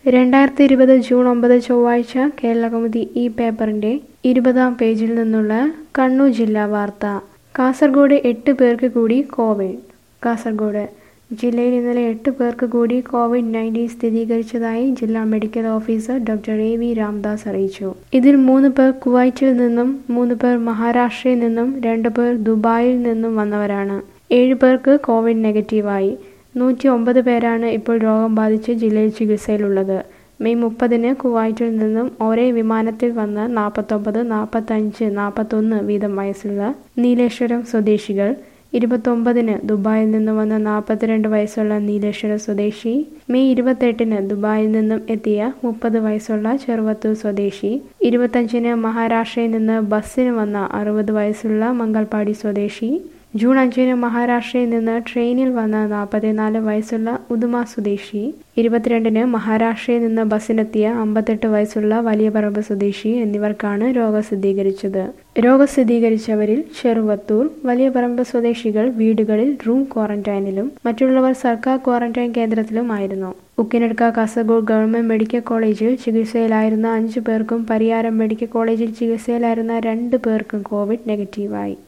രണ്ടായിരത്തി ഇരുപത് ജൂൺ ഒമ്പത് ചൊവ്വാഴ്ച കേരളകൗമുദി ഈ പേപ്പറിന്റെ ഇരുപതാം പേജിൽ നിന്നുള്ള കണ്ണൂർ ജില്ലാ വാർത്ത കാസർഗോഡ് എട്ട് പേർക്ക് കൂടി കോവിഡ് കാസർഗോഡ് ജില്ലയിൽ ഇന്നലെ എട്ട് പേർക്ക് കൂടി കോവിഡ് നയൻറ്റീൻ സ്ഥിരീകരിച്ചതായി ജില്ലാ medical officer doctor A V Ramdas അറിയിച്ചു ഇതിൽ മൂന്ന് പേർ കുവൈറ്റിൽ നിന്നും മൂന്ന് പേർ മഹാരാഷ്ട്രയിൽ നിന്നും രണ്ട് പേർ ദുബായിൽ നിന്നും വന്നവരാണ് ഏഴ് പേർക്ക് കോവിഡ് നെഗറ്റീവായി നൂറ്റി ഒമ്പത് പേരാണ് ഇപ്പോൾ രോഗം ബാധിച്ച് ജില്ലയിൽ ചികിത്സയിലുള്ളത് മെയ് മുപ്പതിന് കുവൈറ്റിൽ നിന്നും ഒരേ വിമാനത്തിൽ വന്ന നാൽപ്പത്തൊമ്പത് നാൽപ്പത്തഞ്ച് നാൽപ്പത്തൊന്ന് വീതം വയസ്സുള്ള നീലേശ്വരം സ്വദേശികൾ ഇരുപത്തൊമ്പതിന് ദുബായിൽ നിന്ന് വന്ന നാൽപ്പത്തിരണ്ട് വയസ്സുള്ള നീലേശ്വരം സ്വദേശി മെയ് ഇരുപത്തെട്ടിന് ദുബായിൽ നിന്നും എത്തിയ മുപ്പത് വയസ്സുള്ള ചെറുവത്തൂർ സ്വദേശി ഇരുപത്തഞ്ചിന് മഹാരാഷ്ട്രയിൽ നിന്ന് ബസ്സിന് വന്ന അറുപത് വയസ്സുള്ള മംഗൾപാടി സ്വദേശി ജൂൺ അഞ്ചിന് മഹാരാഷ്ട്രയിൽ നിന്ന് ട്രെയിനിൽ വന്ന നാൽപ്പത്തിനാല് വയസ്സുള്ള ഉദുമ സ്വദേശി ഇരുപത്തിരണ്ടിന് മഹാരാഷ്ട്രയിൽ നിന്ന് ബസ്സിനെത്തിയ അമ്പത്തെട്ട് വയസ്സുള്ള വലിയ പറമ്പ് സ്വദേശി എന്നിവർക്കാണ് രോഗം സ്ഥിരീകരിച്ചത് രോഗം സ്ഥിരീകരിച്ചവരിൽ ചെറുവത്തൂർ വലിയ പറമ്പ് സ്വദേശികൾ വീടുകളിൽ റൂം ക്വാറന്റൈനിലും മറ്റുള്ളവർ സർക്കാർ ക്വാറന്റൈൻ കേന്ദ്രത്തിലുമായിരുന്നു ഉക്കിനടുക്ക കാസർഗോഡ് ഗവൺമെന്റ് മെഡിക്കൽ കോളേജിൽ ചികിത്സയിലായിരുന്ന അഞ്ചു പേർക്കും പരിയാരം മെഡിക്കൽ കോളേജിൽ ചികിത്സയിലായിരുന്ന രണ്ട് പേർക്കും കോവിഡ് നെഗറ്റീവായി